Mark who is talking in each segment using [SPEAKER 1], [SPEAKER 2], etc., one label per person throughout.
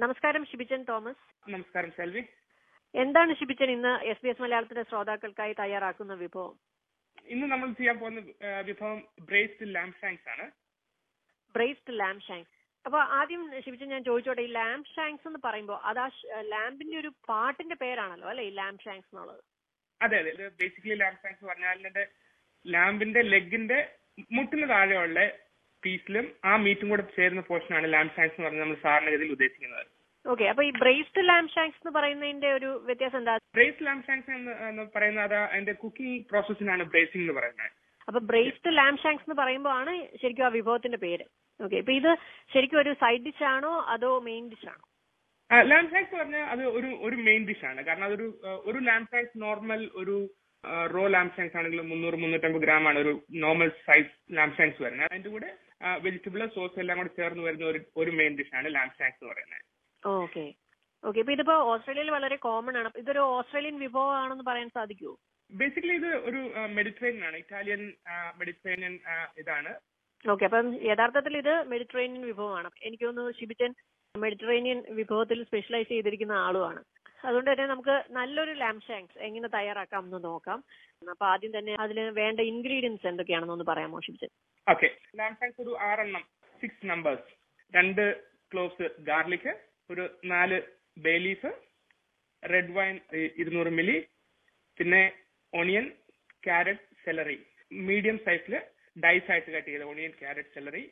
[SPEAKER 1] നമസ്കാരം ഷിബിച്ചൻ തോമസ്
[SPEAKER 2] നമസ്കാരം സെൽവി
[SPEAKER 1] എന്താണ് ഷിബിച്ചൻ ഇന്ന് എസ് ബി എസ് മലയാളത്തിന്റെ ശ്രോതാക്കൾക്കായി തയ്യാറാക്കുന്ന വിഭവം
[SPEAKER 2] ഇന്ന് നമ്മൾ ചെയ്യാൻ പോകുന്ന ആ, വിഭവം ബ്രേസ്ഡ് ലാംപ് ഷാങ്ക്സ് ആണ്
[SPEAKER 1] ബ്രേസ്ഡ് ലാംപ് ഷാങ്ക്സ് അപ്പൊ ആദ്യം ഷിബിച്ചൻ ഞാൻ ചോദിച്ചോട്ടെ ഈ ലാംപ് ഷാങ്ക്സ് എന്ന് പറയുമ്പോൾ അത് ആ ലാമ്പിന്റെ ഒരു പാട്ടിന്റെ പേരാണല്ലോ അല്ലെ ഈ ലാംപ് ഷാങ്ക്സ് എന്നുള്ളത്
[SPEAKER 2] അതെ അതെ ഇത് ബേസിക്കലി ലാംപ് ഷാങ്ക്സ് പറഞ്ഞാൽ ഇതിന്റെ ലാമ്പിന്റെ ലെഗിന്റെ മുട്ടിന് താഴെയുള്ള പീസിലും ആ മീറ്റും കൂടെ ചേരുന്ന പോർഷനാണ് ലാംപ് ഷാങ്ക്സ് എന്ന് പറഞ്ഞാൽ നമ്മൾ സാധാരണഗതിയിൽ ഉദ്ദേശിക്കുന്നത്
[SPEAKER 1] ഓക്കെ അപ്പൊ ഈ ബ്രേസ്ഡ് ലാംപ് ഷാങ്ക്സ് എന്ന് പറയുന്നതിന്റെ ഒരു വ്യത്യാസം എന്താ
[SPEAKER 2] ബ്രേസ് ലാംപ് ഷാങ്ക്സ് എന്ന് എന്ന് പറയുന്നത് അത് അതിന്റെ കുക്കിംഗ് പ്രോസസ്സിനാണ് ബ്രേസിംഗ് എന്ന് പറയുന്നത്
[SPEAKER 1] അപ്പൊ ബ്രേസ്ഡ് ലാംപ് ഷാങ്ക്സ് എന്ന് പറയുമ്പോൾ ആണ് ശരിക്കും ആ വിഭവത്തിന്റെ പേര് ഓക്കെ ഇപ്പൊ ഇത് ശരിക്കും ഒരു സൈഡ് ഡിഷ് ആണോ അതോ മെയിൻ ഡിഷ് ആണോ
[SPEAKER 2] ലാംപ് ഷാങ്ക്സ് പറഞ്ഞാൽ അത് ഒരു ഒരു മെയിൻ ഡിഷ് ആണ് കാരണം അതൊരു ആ, ഒരു ലാംപ് ഷാങ്ക്സ് നോർമൽ ഒരു റോ ലാംപ് ഷാങ്ക്സ് ആണെങ്കിൽ മുന്നൂറ് മുന്നൂറ്റമ്പത് ഗ്രാം ആണ് ഒരു നോർമൽ സൈസ് ലാംപ് ഷാങ്ക്സ് വരുന്നത് അതിന്റെ കൂടെ വെജിറ്റബിൾ സോസ് എല്ലാം കൂടെ ചേർന്ന് വരുന്ന ഒരു ഒരു മെയിൻ ഡിഷ് ആണ് ലാംപ് ഷാങ്ക്സ് എന്ന് പറയുന്നത്
[SPEAKER 1] ഓക്കെ ഓക്കെ ഇപ്പൊ ഇതിപ്പോ ഓസ്ട്രേലിയയിൽ വളരെ കോമൺ ആണ് ഇതൊരു ഓസ്ട്രേലിയൻ വിഭവമാണെന്ന് പറയാൻ സാധിക്കുമോ
[SPEAKER 2] ബേസിക്കലി ഇത് ഒരു മെഡിറ്ററേനിയൻ ആണ് ഇറ്റാലിയൻ മെഡിറ്ററേനിയൻ ഇതാണ്
[SPEAKER 1] ഓക്കെ അപ്പം യഥാർത്ഥത്തിൽ ഇത് മെഡിറ്ററേനിയൻ വിഭവമാണ് എനിക്ക് തോന്നുന്നു ഷിബിച്ചൻ മെഡിറ്ററേനിയൻ വിഭവത്തിൽ സ്പെഷ്യലൈസ് ചെയ്തിരിക്കുന്ന ആളുമാണ് അതുകൊണ്ട് തന്നെ നമുക്ക് നല്ലൊരു ലാംപ് ഷാങ്ക്സ് എങ്ങനെ തയ്യാറാക്കാം എന്ന് നോക്കാം അപ്പൊ ആദ്യം തന്നെ അതിന് വേണ്ട ഇൻഗ്രീഡിയൻസ് എന്തൊക്കെയാണെന്നൊന്ന് പറയാമോ ഷിബിച്ചൻ
[SPEAKER 2] ഓക്കെ ലാംപ് ഷാങ്ക്സ് ഒരു ആറെണ്ണം സിക്സ് നമ്പേഴ്സ് രണ്ട് ക്ലോവ്സ് ഗാർലിക് ഒരു നാല് ബേ ലീഫ് റെഡ് വൈൻ ഇരുന്നൂറ് മില്ലി പിന്നെ ഓണിയൻ ക്യാരറ്റ് സെലറി മീഡിയം സൈസിൽ ഡൈസ് ആയിട്ട് കട്ട് ചെയ്ത് ഓണിയൻ ക്യാരറ്റ് സെലറി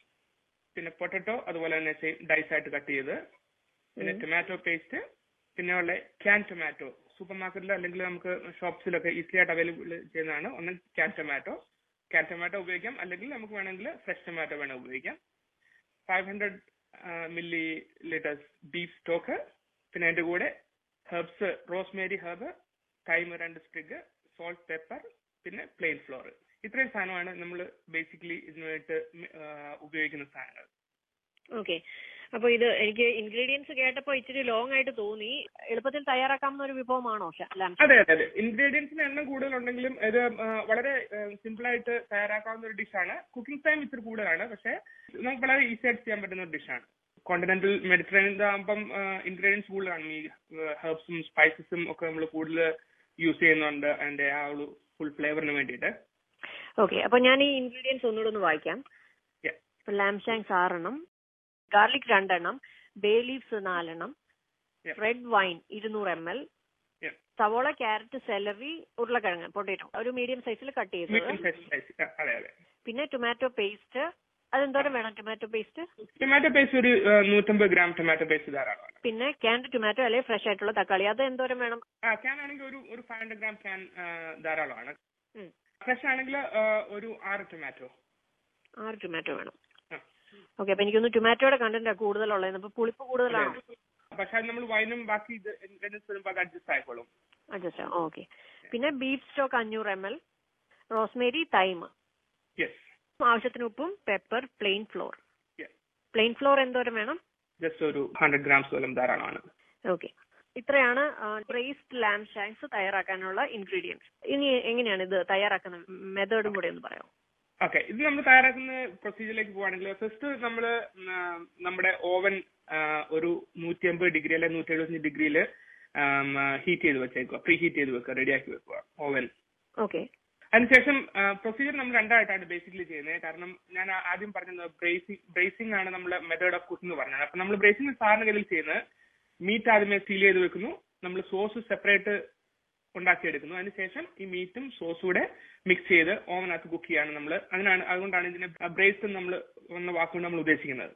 [SPEAKER 2] പിന്നെ പൊട്ടറ്റോ അതുപോലെ തന്നെ സെയിം ഡൈസ് ആയിട്ട് കട്ട് ചെയ്ത് പിന്നെ ടൊമാറ്റോ പേസ്റ്റ് പിന്നെ ഉള്ള ക്യാൻ ടൊമാറ്റോ സൂപ്പർ മാർക്കറ്റിൽ അല്ലെങ്കിൽ നമുക്ക് ഷോപ്സിലൊക്കെ ഈസി ആയിട്ട് അവൈലബിൾ ചെയ്യുന്നതാണ് ഒന്ന് ക്യാൻ ടൊമാറ്റോ ക്യാൻ ടൊമാറ്റോ ഉപയോഗിക്കാം അല്ലെങ്കിൽ നമുക്ക് വേണമെങ്കിൽ ഫ്രഷ് ടൊമാറ്റോ വേണം ഉപയോഗിക്കാം five hundred milli liters beef stock പിന്നെ അതിന്റെ കൂടെ ഹെർബ്സ് റോസ്മേരി ഹെർബ് തൈമ് രണ്ട് സ്പ്രിഗ് സോൾട്ട് പെപ്പർ പിന്നെ പ്ലെയിൻ ഫ്ലോർ ഇത്രയും സാധനമാണ് നമ്മൾ ബേസിക്കലി ഇതിനു വേണ്ടിയിട്ട് ആ, ഉപയോഗിക്കുന്ന സാധനങ്ങൾ
[SPEAKER 1] ഓക്കെ അപ്പൊ ഇത് എനിക്ക് ഇൻഗ്രീഡിയൻസ് കേട്ടപ്പോ ഇച്ചിരി ലോങ് ആയിട്ട് തോന്നി എളുപ്പത്തിൽ തയ്യാറാക്കാവുന്ന ഒരു വിഭവമാണോ ലാംപ്
[SPEAKER 2] അതെ അതെ അതെ ഇൻഗ്രീഡിയൻസിന് എണ്ണം കൂടുതലുണ്ടെങ്കിലും ഇത് ആ, വളരെ സിമ്പിൾ ആയിട്ട് തയ്യാറാക്കാവുന്ന ഒരു ഡിഷാണ് കുക്കിംഗ് ടൈം ഇത്തിരി കൂടുതലാണ് പക്ഷേ നമുക്ക് വളരെ ഈസി ആയിട്ട് ചെയ്യാൻ പറ്റുന്ന ഒരു ഡിഷാണ് കോണ്ടിനെന്റൽ മെഡിറ്ററേനിയൻ ആകുമ്പം ഇൻഗ്രീഡിയൻസ് കൂടുതലാണ് ഈ ഹെർബ്സും സ്പൈസസും ഒക്കെ നമ്മൾ കൂടുതൽ യൂസ് ചെയ്യുന്നുണ്ട് അതിന്റെ ആ ഒരു ഫുൾ ഫ്ലേവറിന് വേണ്ടിയിട്ട്
[SPEAKER 1] ഓക്കെ അപ്പൊ ഞാൻ ഈ ഇൻഗ്രീഡിയൻസ് ഒന്നുകൂടെ ഒന്ന് വായിക്കാം
[SPEAKER 2] Yeah.
[SPEAKER 1] ലാം ഷാങ്ക്സ് ആറെണ്ണം ഗാർലിക് രണ്ടെണ്ണം ബേ ലീവ്സ് നാലെണ്ണം
[SPEAKER 2] Yeah.
[SPEAKER 1] റെഡ് വൈൻ ഇരുന്നൂറ് എം എൽ
[SPEAKER 2] Yeah.
[SPEAKER 1] സവോള ക്യാരറ്റ് സെലറി ഉരുളക്കിഴങ്ങ് പൊട്ടേറ്റോ ഒരു മീഡിയം സൈസിൽ കട്ട്
[SPEAKER 2] മീഡിയം
[SPEAKER 1] ചെയ്തത്
[SPEAKER 2] സൈസ് സ്പൈസി അതെ അതെ
[SPEAKER 1] പിന്നെ ടൊമാറ്റോ പേസ്റ്റ് അതെന്തോരം വേണം ടൊമാറ്റോ പേസ്റ്റ്
[SPEAKER 2] ടൊമാറ്റോ പേസ്റ്റ് ഒരു ആ, നൂറ്റമ്പത് ഗ്രാം ടൊമാറ്റോ പേസ്റ്റ് ധാരാളമാണ്
[SPEAKER 1] പിന്നെ ക്യാൻഡ് ടൊമാറ്റോ അല്ലെങ്കിൽ ഫ്രഷ് ആയിട്ടുള്ള തക്കാളി അത് എന്തോരം വേണം
[SPEAKER 2] ആ ക്യാൻ ആണെങ്കിൽ ഒരു ഒരു ഫൈവ് ഹൺഡ്രഡ് ഗ്രാം ക്യാൻ ധാരാളമാണ്
[SPEAKER 1] ഉം.
[SPEAKER 2] ഫ്രഷ് ആണെങ്കിൽ ഒരു ആറ് ടൊമാറ്റോ
[SPEAKER 1] ആറ് ടൊമാറ്റോ വേണം
[SPEAKER 2] ആ.
[SPEAKER 1] ഓക്കെ അപ്പൊ എനിക്കൊന്ന് ടൊമാറ്റോയുടെ കണ്ടന്റ് കൂടുതലുള്ളത് അപ്പൊ പുളിപ്പ് കൂടുതലാണോ
[SPEAKER 2] പക്ഷെ അത് നമ്മൾ വൈനും ബാക്കി ഇത് ഇൻഗ്രീഡിയൻസ് വരുമ്പോൾ അത് അഡ്ജസ്റ്റ് ആയിക്കോളും
[SPEAKER 1] അഡ്ജസ്റ്റ് ആവും ഓക്കെ പിന്നെ ബീഫ് സ്റ്റോക്ക് അഞ്ഞൂറ് M L rosemary thyme
[SPEAKER 2] yes
[SPEAKER 1] ആവശ്യത്തിന് ഉപ്പും pepper plain flour
[SPEAKER 2] Yeah.
[SPEAKER 1] Plain flour എന്തോരം വേണം
[SPEAKER 2] ജസ്റ്റ് ഒരു ഹൺഡ്രഡ് ഗ്രാംസ് പോലും ധാരാളമാണ്
[SPEAKER 1] ഓക്കെ ഇത്രയാണ് ബ്രേസ്ഡ് ലാം ഷാങ്ക്സ് തയ്യാറാക്കാനുള്ള ഇൻഗ്രീഡിയൻസ് ഇനി എങ്ങനെയാണ് ഇത് തയ്യാറാക്കുന്ന മെത്തേഡും കൂടെ ഒന്ന് പറയാമോ
[SPEAKER 2] ഓക്കെ ഇത് നമ്മൾ തയ്യാറാക്കുന്ന പ്രൊസീജിയറിലേക്ക് പോവാണെങ്കിൽ ഫസ്റ്റ് നമ്മൾ നമ്മുടെ ഓവൻ ഒരു നൂറ്റി അമ്പത് ഡിഗ്രി അല്ലെങ്കിൽ നൂറ്റി എഴുപത്തഞ്ച് ഡിഗ്രിയിൽ ഹീറ്റ് ചെയ്ത് വെച്ചേക്കുക പ്രീ ഹീറ്റ് ചെയ്ത് വെക്കുക റെഡിയാക്കി വെക്കുക ഓവൻ
[SPEAKER 1] ഓക്കെ
[SPEAKER 2] അതിനുശേഷം പ്രൊസീജിയർ നമ്മൾ രണ്ടായിട്ടാണ് ബേസിക്കലി ചെയ്യുന്നത് കാരണം ഞാൻ ആ- ആദ്യം പറഞ്ഞത് ബ്രേസിംഗ് ബ്രേസിംഗ് ആണ് നമ്മുടെ മെത്തേഡ് ഓഫ് കുക്കിംഗ് പറഞ്ഞത് അപ്പൊ നമ്മൾ ബ്രേസിംഗ് സാധാരണഗതിയിൽ ചെയ്യുന്നത് മീറ്റ് ആദ്യമേ സീൽ ചെയ്ത് വെക്കുന്നു നമ്മൾ സോസ് സെപ്പറേറ്റ് ഉണ്ടാക്കിയെടുക്കുന്നു അതിനുശേഷം ഈ മീറ്റും സോസും കൂടെ മിക്സ് ചെയ്ത് ഓവനകത്ത് കുക്ക് ചെയ്യാണ് നമ്മൾ അങ്ങനെയാണ് അതുകൊണ്ടാണ് ഇതിനെ ബ്രേസ് നമ്മൾ എന്ന വാക്കുകൊണ്ട് നമ്മൾ ഉദ്ദേശിക്കുന്നത്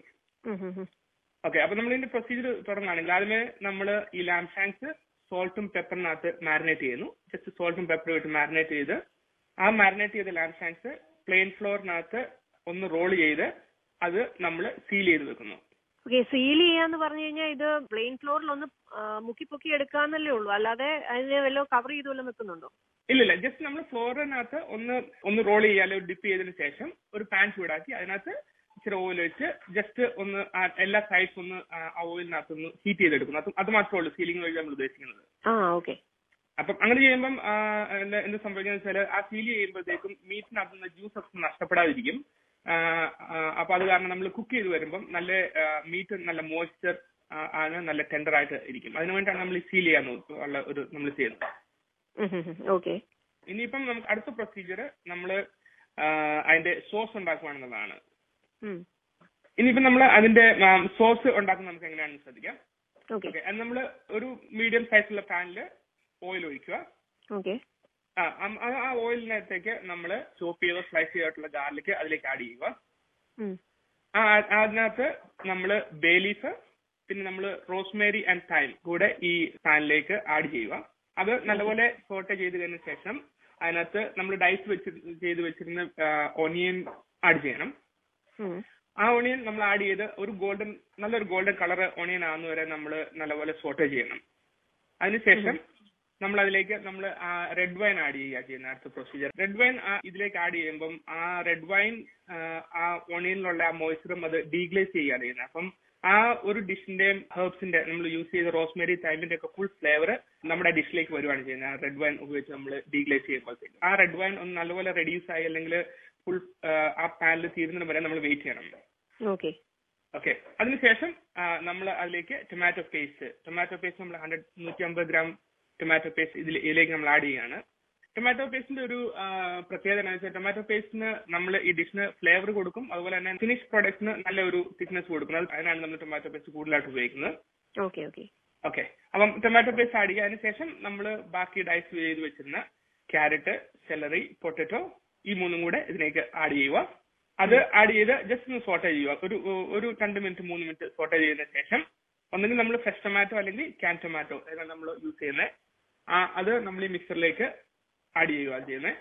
[SPEAKER 2] ഓക്കെ അപ്പൊ നമ്മൾ ഇതിന്റെ പ്രൊസീജിയർ തുടങ്ങുകയാണെങ്കിൽ ആദ്യമേ നമ്മൾ ഈ ലാം ഷാങ്ക്സ് സോൾട്ടും പെപ്പറിനകത്ത് മാരിനേറ്റ് ചെയ്യുന്നു ജസ്റ്റ് സോൾട്ടും പെപ്പറും ഇട്ട് മാരിനേറ്റ് ചെയ്ത് ആ മാരിനേറ്റ് ചെയ്ത ലാം ഷാങ്ക്സ് പ്ലെയിൻ ഫ്ലോറിനകത്ത് ഒന്ന് റോൾ ചെയ്ത് അത് നമ്മൾ സീൽ ചെയ്ത് വെക്കുന്നു
[SPEAKER 1] ഓക്കെ സീൽ ചെയ്യാന്ന് പറഞ്ഞു കഴിഞ്ഞാൽ ഇത് പ്ലെയിൻ ഫ്ലോറിൽ ഒന്ന് ആ, മുക്കി പൊക്കി എടുക്കാന്നല്ലേ ഉള്ളൂ അല്ലാതെ അതിനെ വല്ല കവർ ചെയ്ത് വല്ലതും വെക്കുന്നുണ്ടോ
[SPEAKER 2] ഇല്ലില്ല ജസ്റ്റ് നമ്മൾ ഫ്ലോറിനകത്ത് ഒന്ന് ഒന്ന് റോൾ ചെയ്യുക അല്ലെങ്കിൽ ഡിപ്പ് ചെയ്തതിന് ശേഷം ഒരു പാൻ ചൂടാക്കി അതിനകത്ത് ഇച്ചിരി ഓയിൽ ഒഴിച്ച് ജസ്റ്റ് ഒന്ന് ആ എല്ലാ സൈഡ്സ് ഒന്ന് ആ ഓയിലിനകത്ത് ഒന്ന് ഹീറ്റ് ചെയ്തെടുക്കുന്നു അത് അത് മാത്രമേ ഉള്ളൂ സീലിംഗ് വഴി നമ്മൾ ഉദ്ദേശിക്കുന്നത്
[SPEAKER 1] ആ ഓക്കെ
[SPEAKER 2] അപ്പം അങ്ങനെ ചെയ്യുമ്പം ആ, എന്താ എന്ത് സംഭവിക്കുന്നത് വെച്ചാൽ ആ സീൽ ചെയ്യുമ്പോഴത്തേക്കും മീറ്റിനകത്ത് നിന്ന് ജ്യൂസ് ഒക്കെ നഷ്ടപ്പെടാതിരിക്കും ആ, ആ, അപ്പൊ അത് കാരണം നമ്മൾ കുക്ക് ചെയ്ത് വരുമ്പം നല്ല മീറ്റ് നല്ല മോയ്സ്ചർ ആണ് നല്ല ടെൻഡർ ആയിട്ട് ഇരിക്കും അതിനു വേണ്ടിയാണ് നമ്മൾ സീൽ ചെയ്യാൻ നോ- ഉള്ള ഒരു നമ്മൾ ചെയ്യുന്നത്
[SPEAKER 1] ഓക്കെ
[SPEAKER 2] ഇനിയിപ്പം നമുക്ക് അടുത്ത പ്രൊസീജിയർ നമ്മൾ അതിന്റെ സോസ് ഉണ്ടാക്കുവാണെന്നുള്ളതാണ് ഇനിയിപ്പം നമ്മൾ അതിന്റെ സോസ് ഉണ്ടാക്കുന്നത് നമുക്ക് എങ്ങനെയാണെന്ന് ശ്രദ്ധിക്കാം
[SPEAKER 1] ഓക്കെ
[SPEAKER 2] ഓക്കെ അത് നമ്മൾ ഒരു മീഡിയം സൈസുള്ള പാനിൽ ഓയിൽ ഒഴിക്കുക
[SPEAKER 1] ഓക്കെ
[SPEAKER 2] ആ അം- ആ- ആ ഓയിലിനകത്തേക്ക് നമ്മൾ ചോപ്പ് ചെയ്ത സ്ലൈസ് ചെയ്തിട്ടുള്ള ഗാർലിക് അതിലേക്ക് ആഡ് ചെയ്യുക ആ ആ- അതിനകത്ത് നമ്മൾ ബേ ലീഫ് പിന്നെ നമ്മൾ റോസ്മേരി ആൻഡ് തൈം കൂടെ ഈ പാനിലേക്ക് ആഡ് ചെയ്യുക അത് നല്ലപോലെ സോട്ട് ചെയ്ത് കഴിഞ്ഞ ശേഷം അതിനകത്ത് നമ്മൾ ഡൈസ് വെച്ച് ചെയ്ത് വെച്ചിരുന്ന ഓണിയൻ ആഡ് ചെയ്യണം ആ ഓണിയൻ നമ്മൾ ആഡ് ചെയ്ത് ഒരു ഗോൾഡൻ നല്ലൊരു ഗോൾഡൻ കളർ ഓണിയൻ ആവുന്ന വരെ നമ്മൾ നല്ലപോലെ സോട്ട് ചെയ്യണം അതിനുശേഷം നമ്മൾ അതിലേക്ക് നമ്മൾ റെഡ് വൈൻ ആഡ് ചെയ്യുക ചെയ്യുന്ന അടുത്ത പ്രൊസീജിയർ റെഡ് വൈൻ ഇതിലേക്ക് ആഡ് ചെയ്യുമ്പം ആ റെഡ് വൈൻ ആ ഓണിയനിലുള്ള ആ മോയ്സ്ചറും അത് ഡീഗ്ലേസ് ചെയ്യുകയാണ് ചെയ്യുന്നത് അപ്പം ആ ഒരു ഡിഷിന്റെയും ഹെർബ്സിന്റെ നമ്മൾ യൂസ് ചെയ്ത റോസ്മേരി തൈമിന്റെ ഒക്കെ ഫുൾ ഫ്ലേവർ നമ്മുടെ ഡിഷിലേക്ക് വരുവാണ് ചെയ്യുന്നത് റെഡ് വൈൻ ഉപയോഗിച്ച് നമ്മൾ ഡീഗ്ലേസ് ചെയ്യുമ്പോഴത്തേക്ക് ആ റെഡ് വൈൻ ഒന്ന് നല്ലപോലെ റെഡ്യൂസ് ആയി അല്ലെങ്കിൽ ഫുൾ ആ പാനിൽ തീരുന്നതിന് വരെ നമ്മൾ വെയിറ്റ് ചെയ്യണം
[SPEAKER 1] ഓക്കെ
[SPEAKER 2] ഓക്കെ അതിനുശേഷം നമ്മൾ അതിലേക്ക് ടൊമാറ്റോ പേസ്റ്റ് ടൊമാറ്റോ പേസ്റ്റ് നമ്മൾ ഹൺഡ്രഡ് നൂറ്റി അമ്പത് ഗ്രാം ടൊമാറ്റോ പേസ്റ്റ് ഇതിൽ ഇതിലേക്ക് നമ്മൾ ആഡ് ചെയ്യാണ് ടൊമാറ്റോ പേസ്റ്റിന്റെ ഒരു ആ, പ്രത്യേകത എന്താണെന്ന് വെച്ചാൽ ടൊമാറ്റോ പേസ്റ്റിന് നമ്മൾ ഈ ഡിഷിന് ഫ്ലേവർ കൊടുക്കും അതുപോലെ തന്നെ ഫിനിഷ് പ്രോഡക്റ്റിന് നല്ല ഒരു തിക്നെസ് കൊടുക്കും അത് അതിനാണ് നമ്മൾ ടൊമാറ്റോ പേസ്റ്റ് കൂടുതലായിട്ട് ഉപയോഗിക്കുന്നത്
[SPEAKER 1] ഓക്കെ ഓക്കെ
[SPEAKER 2] ഓക്കെ അപ്പം ടൊമാറ്റോ പേസ്റ്റ് ആഡ് ചെയ്യുക അതിനുശേഷം നമ്മൾ ബാക്കി ഡൈസ് ചെയ്ത് വെച്ചിരുന്ന ക്യാരറ്റ് സെലറി പൊട്ടറ്റോ ഈ മൂന്നും കൂടെ ഇതിലേക്ക് ആഡ് ചെയ്യുക അത് ആഡ് ചെയ്ത് ജസ്റ്റ് ഒന്ന് സോട്ട് ചെയ്യുക ഒരു ഒരു രണ്ട് മിനിറ്റ് മൂന്ന് മിനിറ്റ് സോട്ട് ചെയ്തതിനു ശേഷം ഒന്നെങ്കിൽ നമ്മൾ ഫ്രഷ് ടൊമാറ്റോ അല്ലെങ്കിൽ ക്യാൻ ടൊമാറ്റോ ഏതാണ് നമ്മൾ യൂസ് ചെയ്യുന്നത് ആ അത് നമ്മൾ ഈ മിക്സറിലേക്ക് ആഡ് ചെയ്യുക ചെയ്യുന്നത്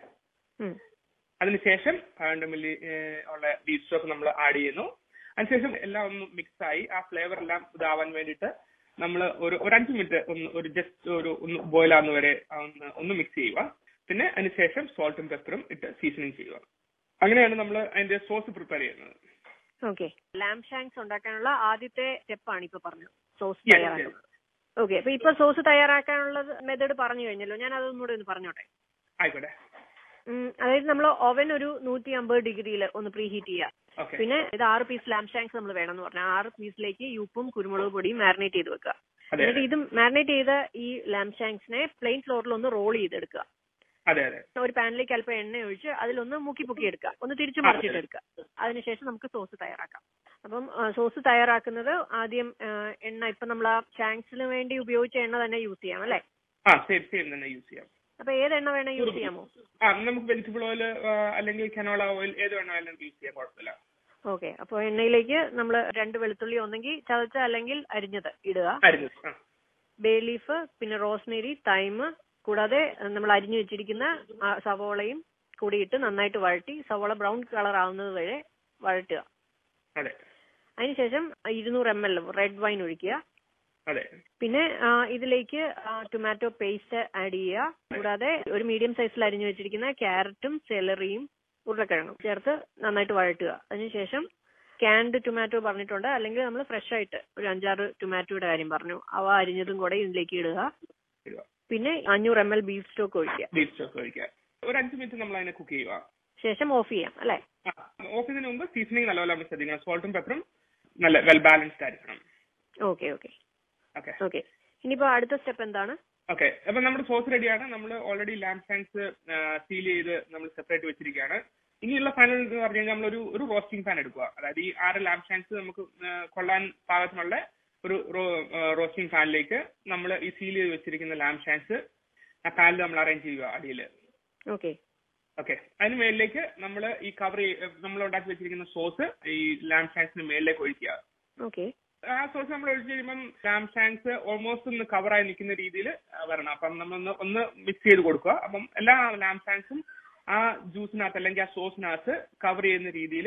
[SPEAKER 2] അതിനുശേഷം രണ്ട് മില്ലി ഉള്ള ബീഫ് സ്റ്റോക്ക് നമ്മൾ ആഡ് ചെയ്യുന്നു അതിനുശേഷം എല്ലാം ഒന്ന് മിക്സ് ആയി ആ ഫ്ലേവർ എല്ലാം ഇതാവാൻ വേണ്ടിയിട്ട് നമ്മൾ ഒരു ഒരു അഞ്ച് മിനിറ്റ് ഒന്ന് ഒരു ജസ്റ്റ് ഒരു ഒന്ന് ബോയിൽ ആവുന്ന വരെ ഒന്ന് ഒന്ന് മിക്സ് ചെയ്യുക പിന്നെ അതിനുശേഷം സോൾട്ടും പെപ്പറും ഇട്ട് സീസണിങ് ചെയ്യുക അങ്ങനെയാണ് നമ്മൾ അതിന്റെ സോസ് പ്രിപ്പയർ ചെയ്യുന്നത്
[SPEAKER 1] ഓക്കെ ലാം ഷാങ്ക്സ് ഉണ്ടാക്കാനുള്ള ആദ്യത്തെ സ്റ്റെപ്പാണ് ഇപ്പൊ പറഞ്ഞത് സോസ്
[SPEAKER 2] Yes,
[SPEAKER 1] തയ്യാറാക്കുന്നത് ഓക്കെ അപ്പൊ ഇപ്പൊ സോസ് തയ്യാറാക്കാനുള്ള മെത്തേഡ് പറഞ്ഞു കഴിഞ്ഞല്ലോ ഞാൻ അതൊന്നുകൂടെ ഒന്ന് പറഞ്ഞോട്ടെ
[SPEAKER 2] ആയിക്കോട്ടെ
[SPEAKER 1] ഉം, അതായത് നമ്മൾ ഓവൻ ഒരു നൂറ്റി അമ്പത് ഡിഗ്രിയിൽ ഒന്ന് പ്രീ ഹീറ്റ് ചെയ്യുക
[SPEAKER 2] ഓക്കെ
[SPEAKER 1] പിന്നെ ഇത് ആറ് പീസ് ലാം ഷാങ്ക്സ് നമ്മൾ വേണമെന്ന് പറഞ്ഞാൽ ആറ് പീസിലേക്ക് ഈ ഉപ്പും കുരുമുളക് പൊടിയും മാരിനേറ്റ് ചെയ്ത് വെക്കുക
[SPEAKER 2] അതെ
[SPEAKER 1] എന്നിട്ട് ഇത് മാരിനേറ്റ് ചെയ്ത ഈ ലാം ഷാങ്ക്സിനെ പ്ലെയിൻ ഫ്ലോറിൽ ഒന്ന് റോൾ ചെയ്തെടുക്കുക
[SPEAKER 2] അതെ അതെ
[SPEAKER 1] ഒരു പാനിലേക്ക് അല്പം എണ്ണ ഒഴിച്ച് അതിലൊന്ന് മുക്കി പൊക്കി എടുക്കുക ഒന്ന് തിരിച്ചു
[SPEAKER 2] ആ,
[SPEAKER 1] മറിച്ചിട്ട് എടുക്കുക അതിനുശേഷം നമുക്ക് സോസ് തയ്യാറാക്കാം അപ്പം ആ, സോസ് തയ്യാറാക്കുന്നത് ആദ്യം ആ, എണ്ണ ഇപ്പൊ നമ്മൾ ആ ഷാങ്ക്സിന് വേണ്ടി ഉപയോഗിച്ച എണ്ണ തന്നെ യൂസ് ചെയ്യാം അല്ലെ
[SPEAKER 2] ആ സെയിം സെയിം തന്നെ യൂസ് ചെയ്യാം
[SPEAKER 1] അപ്പൊ ഏത് എണ്ണ വേണം യൂസ് ചെയ്യാമോ
[SPEAKER 2] ആ നമുക്ക് വെജിറ്റബിൾ ഓയിൽ അല്ലെങ്കിൽ കനോള ഓയിൽ ഏത് വേണമെങ്കിലും യൂസ് ചെയ്യാം കുഴപ്പമില്ല
[SPEAKER 1] ഓക്കെ അപ്പൊ എണ്ണയിലേക്ക് നമ്മൾ രണ്ട് വെളുത്തുള്ളി ഒന്നെങ്കിൽ ചതച്ച അല്ലെങ്കിൽ അരിഞ്ഞത് ഇടുക
[SPEAKER 2] അരിഞ്ഞു ആ
[SPEAKER 1] ബേ ലീഫ് പിന്നെ റോസ്മേരി തൈം കൂടാതെ നമ്മൾ അരിഞ്ഞു വെച്ചിരിക്കുന്ന ആ സവോളയും കൂടിയിട്ട് നന്നായിട്ട് വഴറ്റി സവോള ബ്രൗൺ കളർ ആവുന്നത് വരെ വഴറ്റുക
[SPEAKER 2] അതെ
[SPEAKER 1] അതിനുശേഷം ഇരുന്നൂറ് എം എൽ റെഡ് വൈൻ ഒഴിക്കുക
[SPEAKER 2] അതെ
[SPEAKER 1] പിന്നെ ആ, ഇതിലേക്ക് ടൊമാറ്റോ പേസ്റ്റ് ആഡ് ചെയ്യുക കൂടാതെ ഒരു മീഡിയം സൈസിൽ അരിഞ്ഞു വെച്ചിരിക്കുന്ന ക്യാരറ്റും സെലറിയും ഉരുളക്കിഴങ്ങും ചേർത്ത് നന്നായിട്ട് വഴറ്റുക അതിനുശേഷം ക്യാൻഡ് ടൊമാറ്റോ പറഞ്ഞിട്ടുണ്ട് അല്ലെങ്കിൽ നമ്മൾ ഫ്രഷ് ആയിട്ട് ഒരു അഞ്ചാറ് ടൊമാറ്റോയുടെ കാര്യം പറഞ്ഞു അവ അരിഞ്ഞതും കൂടെ ഇതിലേക്ക് ഇടുക
[SPEAKER 2] ഇടുക.
[SPEAKER 1] പിന്നെ അഞ്ഞൂറ് എം എൽ ബീഫ് സ്റ്റോക്ക് ഒഴിക്കുക
[SPEAKER 2] ബീഫ് സ്റ്റോക്ക് കഴിക്കാം ഒരു അഞ്ച് മിനിറ്റ് നമ്മൾ അതിനെ കുക്ക് ചെയ്യുക
[SPEAKER 1] ശേഷം ഓഫ് ചെയ്യാം അല്ലെ
[SPEAKER 2] ഓഫീസിന് മുമ്പ് സീസണിങ് നല്ലപോലെ നമ്മൾ ശ്രദ്ധിക്കണം സോൾട്ടും പെപ്പറും നല്ല വെൽ ബാലൻസ്ഡ് ആയിരിക്കണം
[SPEAKER 1] ഓക്കെ ഓക്കെ
[SPEAKER 2] ഓക്കെ
[SPEAKER 1] ഓക്കെ ഇനിയിപ്പോ അടുത്ത സ്റ്റെപ്പ് എന്താണ്
[SPEAKER 2] ഓക്കെ അപ്പൊ നമ്മുടെ സോസ് റെഡിയാണ് നമ്മൾ ഓൾറെഡി ലാംപ് ഷാങ്ക്സ് സീൽ ചെയ്ത് നമ്മൾ സെപ്പറേറ്റ് വെച്ചിരിക്കുകയാണ് ഇനിയുള്ള ഫൈനൽ എന്ന് പറഞ്ഞു കഴിഞ്ഞാൽ നമ്മൾ ഒരു ഒരു റോസ്റ്റിംഗ് പാൻ എടുക്കുക അതായത് ഈ ആറ് ലാംപ് ഷാങ്ക്സ് നമുക്ക് ആ, കൊള്ളാൻ പാകത്തിനുള്ള ഒരു റോസ്റ്റിംഗ് പാനിലേക്ക് നമ്മൾ ഈ സീൽ ചെയ്ത് വെച്ചിരിക്കുന്ന ലാംപ് ഷാങ്ക്സ് ആ പാനിൽ നമ്മൾ അറേഞ്ച് ചെയ്യുക അടിയിൽ
[SPEAKER 1] ഓക്കെ
[SPEAKER 2] ഓക്കെ അതിന് മേളിലേക്ക് നമ്മൾ ഈ കവർ നമ്മൾ ഉണ്ടാക്കി വെച്ചിരിക്കുന്ന സോസ് ഈ ലാംപ് ഷാങ്ക്സിന് മേളിലേക്ക് ഒഴിക്കുക
[SPEAKER 1] ഓക്കെ
[SPEAKER 2] ആ സോസ് നമ്മൾ ഒഴിച്ച് കഴിയുമ്പം ലാം ഷാങ്ക്സ് ഓൾമോസ്റ്റ് ഒന്ന് കവറായി നിൽക്കുന്ന രീതിയിൽ വരണം അപ്പം നമ്മൾ ഒന്ന് ഒന്ന് മിക്സ് ചെയ്ത് കൊടുക്കുക അപ്പം എല്ലാ ലാം ഷാങ്ക്സും ആ ജ്യൂസിനകത്ത് അല്ലെങ്കിൽ ആ സോസിനകത്ത് കവർ ചെയ്യുന്ന രീതിയിൽ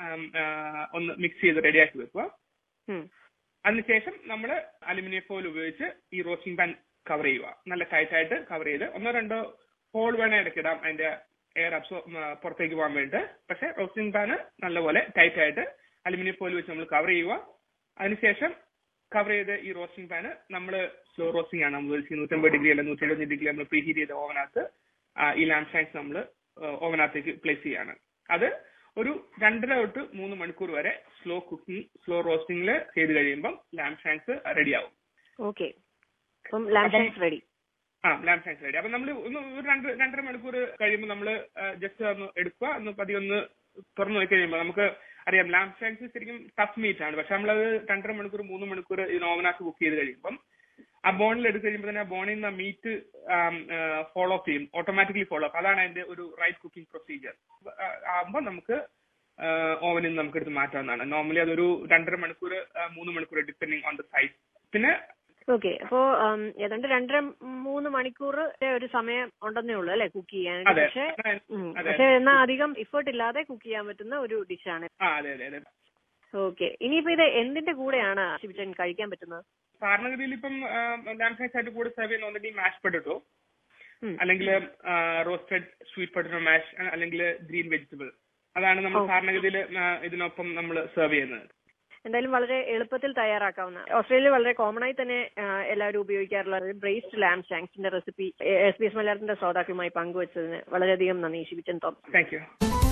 [SPEAKER 2] ഒന്ന് മിക്സ് ചെയ്ത് റെഡിയാക്കി വെക്കുക അതിനുശേഷം നമ്മൾ അലുമിനിയം ഫോയിൽ ഉപയോഗിച്ച് ഈ റോസ്റ്റിംഗ് പാൻ കവർ ചെയ്യുക നല്ല ടൈറ്റ് ആയിട്ട് കവർ ചെയ്ത് ഒന്നോ രണ്ടോ ഹോൾ വേണേ ഇടയ്ക്കിടാം അതിന്റെ എയർ അബ്സോ പുറത്തേക്ക് പോകാൻ വേണ്ടിയിട്ട് പക്ഷെ റോസ്റ്റിംഗ് പാന് നല്ലപോലെ ടൈറ്റ് ആയിട്ട് അലുമിനിയം ഫോയിൽ വെച്ച് നമ്മൾ കവർ ചെയ്യുക അതിനുശേഷം കവർ ചെയ്ത് ഈ റോസ്റ്റിംഗ് പാന് നമ്മൾ സ്ലോ റോസ്റ്റിംഗ് ആണ് നമ്മൾ നൂറ്റമ്പത് ഡിഗ്രി അല്ലെങ്കിൽ നൂറ്റി എഴുപത് ഡിഗ്രി നമ്മൾ പ്രീ ഹീറ്റ് ചെയ്ത ഓവനകത്ത് ഈ ലാംപ് ഷാങ്ക്സ് നമ്മൾ ഓവനകത്തേക്ക് പ്ലേസ് ചെയ്യാണ് അത് ഒരു രണ്ടര തൊട്ട് മൂന്ന് മണിക്കൂർ വരെ സ്ലോ കുക്കിംഗ് സ്ലോ റോസ്റ്റിംഗിൽ ചെയ്ത് കഴിയുമ്പം ലാം ഷാങ്ക്സ് റെഡി ആവും
[SPEAKER 1] ഓക്കെ അപ്പം ലാം
[SPEAKER 2] അപ്പം-
[SPEAKER 1] ഷാങ്ക്സ് റെഡി
[SPEAKER 2] ആ ലാം ഷാങ്ക്സ് റെഡി അപ്പൊ നമ്മൾ ഒന്ന് ഒരു രണ്ട് രണ്ടര മണിക്കൂർ കഴിയുമ്പോൾ നമ്മൾ ജസ്റ്റ് ഒന്ന് എടുക്കുക ഒന്ന് പതിയെ ഒന്ന് തുറന്നു നോക്കി കഴിയുമ്പോൾ നമുക്ക് അറിയാം ലാം ഷാങ്ക്സ് ശരിക്കും ടഫ് മീറ്റ് ആണ് പക്ഷെ നമ്മളത് രണ്ടര മണിക്കൂർ മൂന്ന് മണിക്കൂർ ഇതിന് ഓവനാക്കി കുക്ക് ചെയ്ത് കഴിയുമ്പം ആ ബോണിൽ എടുത്ത് കഴിയുമ്പോൾ തന്നെ ആ ബോണിൽ നിന്ന് മീറ്റ് ഫോളോ അപ്പ് ചെയ്യും ഓട്ടോമാറ്റിക്കലി ഫോളോ അപ്പ് അതാണ് അതിന്റെ ഒരു റൈറ്റ് കുക്കിംഗ് പ്രൊസീജിയർ ആകുമ്പോൾ നമുക്ക് ഓവനിൽ നിന്ന് നമുക്ക് എടുത്ത് മാറ്റാവുന്നതാണ് നോർമലി അതൊരു രണ്ടര മണിക്കൂർ ആ, മൂന്ന് മണിക്കൂർ ഡിപ്പെൻഡിങ് ഓൺ ദ സൈസ് പിന്നെ
[SPEAKER 1] ഓക്കെ അപ്പോ ഉം, ഏതാണ്ട് രണ്ടര മൂന്ന് മണിക്കൂർ ഒരു സമയം ഉണ്ടെന്നേ ഉള്ളൂ അല്ലെ കുക്ക് ചെയ്യാനായിട്ട്
[SPEAKER 2] അതെ
[SPEAKER 1] പക്ഷെ ഉം,
[SPEAKER 2] അതെ.
[SPEAKER 1] പക്ഷെ എന്നാ അധികം ഇഫേർട്ട് ഇല്ലാതെ കുക്ക് ചെയ്യാൻ പറ്റുന്ന ഒരു ഡിഷാണ്
[SPEAKER 2] ആ അതെ അതെ അതെ
[SPEAKER 1] ഓക്കെ ഇനിയിപ്പോ ഇത് എന്തിന്റെ കൂടെയാണ് ശിവചൻ കഴിക്കാൻ പറ്റുന്നത്
[SPEAKER 2] സാധാരണഗതിയിൽ ഇപ്പം ലാം ഷാക്സ് ആയിട്ട് കൂടെ സെർവ് ചെയ്യുന്ന ഒന്നെങ്കിൽ മാഷ് പൊട്ടറ്റോ
[SPEAKER 1] ഉം.
[SPEAKER 2] അല്ലെങ്കിൽ റോസ്റ്റഡ് സ്വീറ്റ് പൊട്ടറ്റോ മാഷ് അല്ലെങ്കിൽ ഗ്രീൻ വെജിറ്റബിൾ അതാണ് നമ്മൾ
[SPEAKER 1] ഓ.
[SPEAKER 2] സാധാരണഗതിയിൽ ഇതിനൊപ്പം നമ്മൾ സെർവ് ചെയ്യുന്നത്
[SPEAKER 1] എന്തായാലും വളരെ എളുപ്പത്തിൽ തയ്യാറാക്കാവുന്ന ഓസ്ട്രേലിയ വളരെ കോമൺ ആയി തന്നെ ആ, എല്ലാവരും ഉപയോഗിക്കാറുള്ള ബ്രേസ്ഡ് ലാം ഷാങ്സിന്റെ റെസിപ്പി എസ് ബി എസ് മലയാളത്തിന്റെ ശ്രോതാക്കളുമായി പങ്കുവച്ചതിന് വളരെയധികം നന്ദി ശിവിച്ചൻ തോമസ്
[SPEAKER 2] താങ്ക് യു